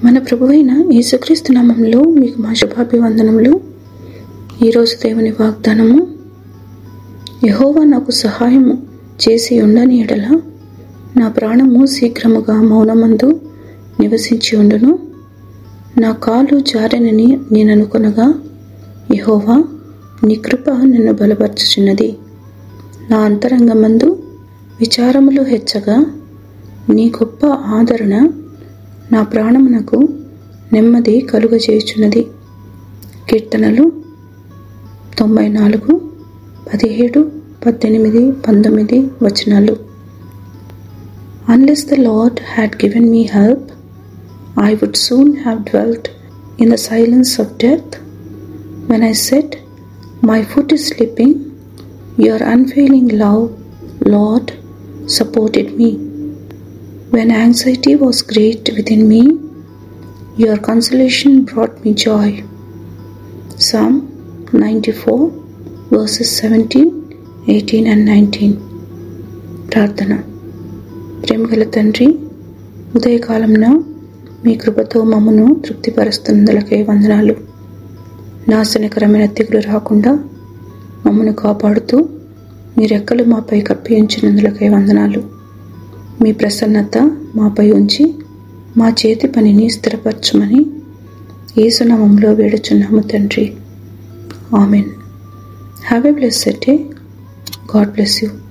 మన ప్రభువైన యేసుక్రీస్తు నామంలో మీకు మా శుభాభివందనములు ఈరోజు దేవుని వాగ్దానము యహోవా నాకు సహాయము చేసి ఉండని ఎడల నా ప్రాణము శీఘ్రముగా మౌనమందు నివసించి ఉండును నా కాలు జారనని నేను అనుకొనగా యహోవా నీ కృప నన్ను బలపరచుచున్నది నా అంతరంగమందు విచారములు హెచ్చగా నీ గొప్ప ఆదరణ నా ప్రాణమునకు నెమ్మది కలుగజేయుచున్నది కీర్తనలు తొంభై నాలుగు పదిహేడు పద్దెనిమిది పంతొమ్మిది వచనాలు unless the Lord had given me help I would soon have dwelt in the silence of death when I set my foot is slipping your unfailing love Lord supported me When anxiety was great within me, your consolation brought me joy. Psalm 94, verses 17, 18, and 19. ప్రార్థన ప్రేమగల తండ్రి ఉదయకాలంన మీ కృపతో మమ్మను తృప్తిపరుస్తున్నందులకే వందనాలు నాశనకరమైన తెగులు రాకుండా మమ్మను కాపాడుతూ మీ రెక్కలు మాపై కప్పి ఉంచినందులకే వందనాలు మీ ప్రసన్నత మాపై ఉంచి మా చేతి పనిని స్థిరపరచమని ఏసునామంలో వేడుచున్నాము తండ్రి amen have a bless day God bless you